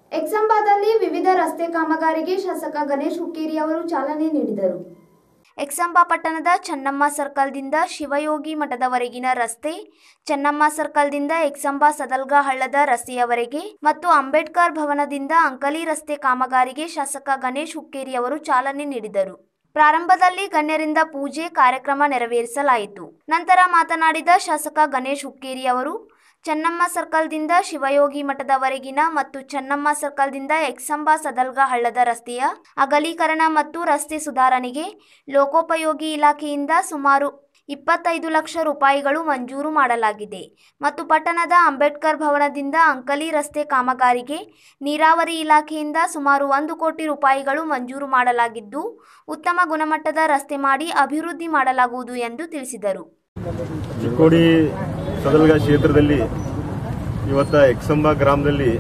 ಎಕ್ಸಂಬಾದಲ್ಲಿ ವಿವಿಧ ರಸ್ತೆ ಕಾಮಗಾರಿಗೆ ಶಾಸಕ ಗಣೇಶ್ ಹುಕ್ಕೇರಿ ಅವರು ಚಾಲನೆ ನೀಡಿದರು ಎಕ್ಸಂಬಾ ಪಟ್ಟಣದ ಚೆನ್ನಮ್ಮ ಸರ್ಕಲ್ದಿಂದ ಶಿವಯೋಗಿ ಮಠದವರೆಗಿನ ರಸ್ತೆ ಚೆನ್ನಮ್ಮ ಸರ್ಕಲ್ದಿಂದ ಎಕ್ಸಂಬಾ ಸದಲ್ಗಾ ಹಳ್ಳದ ರಸ್ತೆಯವರೆಗೆ ಮತ್ತು ಅಂಬೇಡ್ಕರ್ ಭವನದಿಂದ ಅಂಕಲಿ ರಸ್ತೆ ಕಾಮಗಾರಿಗೆ ಶಾಸಕ ಗಣೇಶ್ ಹುಕ್ಕೇರಿ ಅವರು ಚಾಲನೆ ನೀಡಿದರು ಪ್ರಾರಂಭದಲ್ಲಿ ಗಣ್ಯರಿಂದ ಪೂಜೆ ಕಾರ್ಯಕ್ರಮ ನೆರವೇರಿಸಲಾಯಿತು ನಂತರ ಮಾತನಾಡಿದ ಶಾಸಕ ಗಣೇಶ್ ಹುಕ್ಕೇರಿ ಅವರು ಚೆನ್ನಮ್ಮ ಸರ್ಕಲ್ದಿಂದ ಶಿವಯೋಗಿ ಮಠದವರೆಗಿನ ಮತ್ತು ಚೆನ್ನಮ್ಮ ಸರ್ಕಲ್ದಿಂದ ಎಕ್ಸಂಬಾ ಸದಲ್ಗಾ ಹಳ್ಳದ ರಸ್ತೆಯ ಅಗಲೀಕರಣ ಮತ್ತು ರಸ್ತೆ ಸುಧಾರಣೆಗೆ ಲೋಕೋಪಯೋಗಿ ಇಲಾಖೆಯಿಂದ ಸುಮಾರು ಇಪ್ಪತ್ತೈದು ಲಕ್ಷ ರೂಪಾಯಿಗಳು ಮಂಜೂರು ಮಾಡಲಾಗಿದೆ ಮತ್ತು ಪಟ್ಟಣದ ಅಂಬೇಡ್ಕರ್ ಭವನದಿಂದ ಅಂಕಲಿ ರಸ್ತೆ ಕಾಮಗಾರಿಗೆ ನೀರಾವರಿ ಇಲಾಖೆಯಿಂದ ಸುಮಾರು ಒಂದು ಕೋಟಿ ರೂಪಾಯಿಗಳು ಮಂಜೂರು ಮಾಡಲಾಗಿದ್ದು ಉತ್ತಮ ಗುಣಮಟ್ಟದ ರಸ್ತೆ ಮಾಡಿ ಅಭಿವೃದ್ಧಿ ಮಾಡಲಾಗುವುದು ಎಂದು ತಿಳಿಸಿದರು ಚಿಕ್ಕೋಡಿ ಸದಲ್ಗ ಕ್ಷೇತ್ರದಲ್ಲಿ ಇವತ್ತ ಎಕ್ಸಂಬ ಗ್ರಾಮದಲ್ಲಿ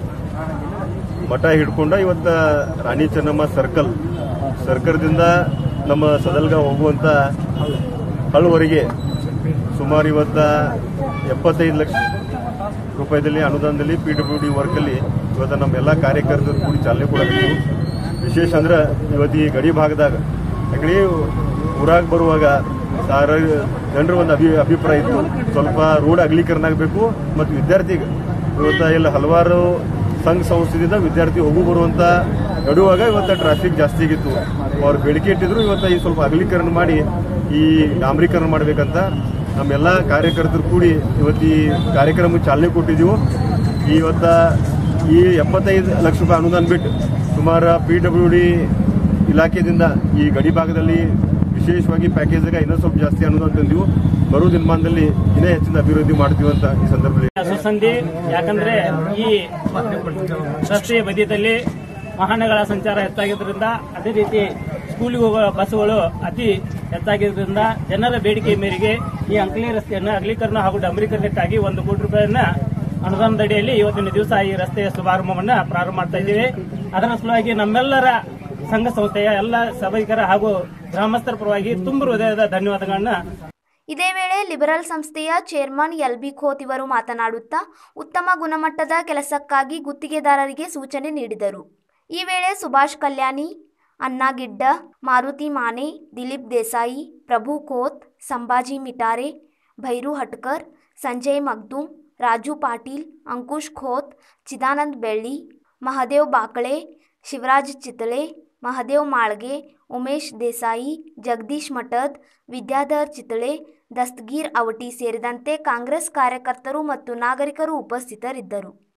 ಮಠ ಹಿಡ್ಕೊಂಡ ಇವತ್ತ ರಾಣಿ ಚೆನ್ನಮ್ಮ ಸರ್ಕಲ್ ಸರ್ಕಲ್ದಿಂದ ನಮ್ಮ ಸದಲ್ಗ ಹೋಗುವಂತ ಹಳ್ಳವರೆಗೆ ಸುಮಾರು ಇವತ್ತ ಎಪ್ಪತ್ತೈದು ಲಕ್ಷ ರೂಪಾಯಿದಲ್ಲಿ ಅನುದಾನದಲ್ಲಿ ಪಿ ಡಬ್ಲ್ಯೂ ಡಿ ವರ್ಕಲ್ಲಿ ಇವತ್ತು ನಮ್ಮೆಲ್ಲ ಕಾರ್ಯಕರ್ತರು ಕೂಡಿ ಚಾಲನೆ ಕೊಡಬೇಕು ವಿಶೇಷ ಅಂದ್ರೆ ಇವತ್ತು ಈ ಗಡಿ ಭಾಗದಾಗ ಯಾಕಡೆ ಊರಾಗ ಬರುವಾಗ ಸಾರ ಜನರ ಒಂದು ಅಭಿ ಅಭಿಪ್ರಾಯ ಇತ್ತು ಸ್ವಲ್ಪ ರೋಡ್ ಅಗಲೀಕರಣ ಆಗಬೇಕು ಮತ್ತು ವಿದ್ಯಾರ್ಥಿಗೆ ಇವತ್ತು ಇಲ್ಲಿ ಹಲವಾರು ಸಂಘ ಸಂಸ್ಥೆಯಿಂದ ವಿದ್ಯಾರ್ಥಿ ಹೋಗು ಬರುವಂತ ನಡುವಾಗ ಇವತ್ತು ಟ್ರಾಫಿಕ್ ಜಾಸ್ತಿ ಆಗಿತ್ತು ಅವ್ರು ಬೇಡಿಕೆ ಇಟ್ಟಿದ್ರು ಇವತ್ತು ಈ ಸ್ವಲ್ಪ ಅಗಲೀಕರಣ ಮಾಡಿ ಈ ಡಾಂಬರೀಕರಣ ಮಾಡಬೇಕಂತ ನಮ್ಮೆಲ್ಲ ಕಾರ್ಯಕರ್ತರು ಕೂಡಿ ಇವತ್ತು ಈ ಕಾರ್ಯಕ್ರಮಕ್ಕೆ ಚಾಲನೆ ಕೊಟ್ಟಿದ್ದೀವಿ ಇವತ್ತ ಈ ಎಪ್ಪತ್ತೈದು ಲಕ್ಷ ರೂಪಾಯಿ ಅನುದಾನ ಬಿಟ್ಟು ಸುಮಾರು ಪಿ ಡಬ್ಲ್ಯೂ ಡಿ ಇಲಾಖೆಯಿಂದ ಈ ಗಡಿ ಭಾಗದಲ್ಲಿ ವಿಶೇಷವಾಗಿ ಪ್ಯಾಕೇಜ್ಗೆ ಇನ್ನೂ ಸ್ವಲ್ಪ ಜಾಸ್ತಿ ಅನುದಾನ ತಂದೀವು ಬರೋ ದಿನಮಾನದಲ್ಲಿ ಇನ್ನೂ ಹೆಚ್ಚಿನ ಅಭಿವೃದ್ಧಿ ಮಾಡ್ತೀವಿ ಅಂತ ಈ ಸಂದರ್ಭದಲ್ಲಿ ಸುಸಂಧಿ ಯಾಕಂದ್ರೆ ಈ ರಸ್ತೆಯ ಬದಿಯಲ್ಲಿ ವಾಹನಗಳ ಸಂಚಾರ ಹೆಚ್ಚಾಗಿದ್ದರಿಂದ ಅದೇ ರೀತಿ ಸ್ಕೂಲಿಗೆ ಹೋಗುವ ಬಸ್ಗಳು ಅತಿ ಹೆಚ್ಚಾಗಿದ್ದರಿಂದ ಜನರ ಬೇಡಿಕೆ ಮೇರೆಗೆ ಈ ಅಂಕಲಿ ರಸ್ತೆಯನ್ನು ಅಗಲೀಕರಣ ಹಾಗೂ ಡಂಬರೀಕರಣಕ್ಕಾಗಿ ಒಂದು ಕೋಟಿ ರೂಪಾಯಿಯನ್ನ ಅನುದಾನದಡಿಯಲ್ಲಿ ಇವತ್ತಿನ ದಿವಸ ಈ ರಸ್ತೆಯ ಶುಭಾರಂಭವನ್ನ ಪ್ರಾರಂಭ ಮಾಡ್ತಾ ಇದ್ದೀವಿ ಅದರ ಸಲುವಾಗಿ ನಮ್ಮೆಲ್ಲರ ಸಂಘ ಸಂಸ್ಥೆಯ ಎಲ್ಲ ಸಭಾಯಿಕರ ಹಾಗೂ ಗ್ರಾಮಸ್ಥರ ಪರವಾಗಿ ತುಂಬ ಹೃದಯದ ಧನ್ಯವಾದಗಳನ್ನ ಇದೇ ವೇಳೆ ಲಿಬರಲ್ ಸಂಸ್ಥೆಯ ಚೇರ್ಮನ್ ಎಲ್ ಬಿ ಖೋತ್ ಇವರು ಮಾತನಾಡುತ್ತಾ ಉತ್ತಮ ಗುಣಮಟ್ಟದ ಕೆಲಸಕ್ಕಾಗಿ ಗುತ್ತಿಗೆದಾರರಿಗೆ ಸೂಚನೆ ನೀಡಿದರು ಈ ವೇಳೆ ಸುಭಾಷ್ ಕಲ್ಯಾಣಿ ಅನ್ನಾ ಗಿಡ್ಡ ಮಾರುತಿ ಮಾನೆ ದಿಲೀಪ್ ದೇಸಾಯಿ ಪ್ರಭು ಖೋತ್ ಸಂಭಾಜಿ ಮಿಟಾರೆ ಭೈರು ಹಟ್ಕರ್ ಸಂಜಯ್ ಮಗ್ದುಮ್ ರಾಜು ಪಾಟೀಲ್ ಅಂಕುಶ್ ಖೋತ್ ಚಿದಾನಂದ್ ಬೆಳ್ಳಿ ಮಹದೇವ್ ಬಾಕಳೆ ಶಿವರಾಜ್ ಚಿತಳೆ ಮಹದೇವ್ ಮಾಳ್ಗೆ ಉಮೇಶ್ ದೇಸಾಯಿ ಜಗದೀಶ್ ಮಠದ್ ವಿದ್ಯಾಧರ್ ಚಿತಳೆ ದಸ್ತಗೀರ್ ಅವಟಿ ಸೇರಿದಂತೆ ಕಾಂಗ್ರೆಸ್ ಕಾರ್ಯಕರ್ತರು ಮತ್ತು ನಾಗರಿಕರು ಉಪಸ್ಥಿತರಿದ್ದರು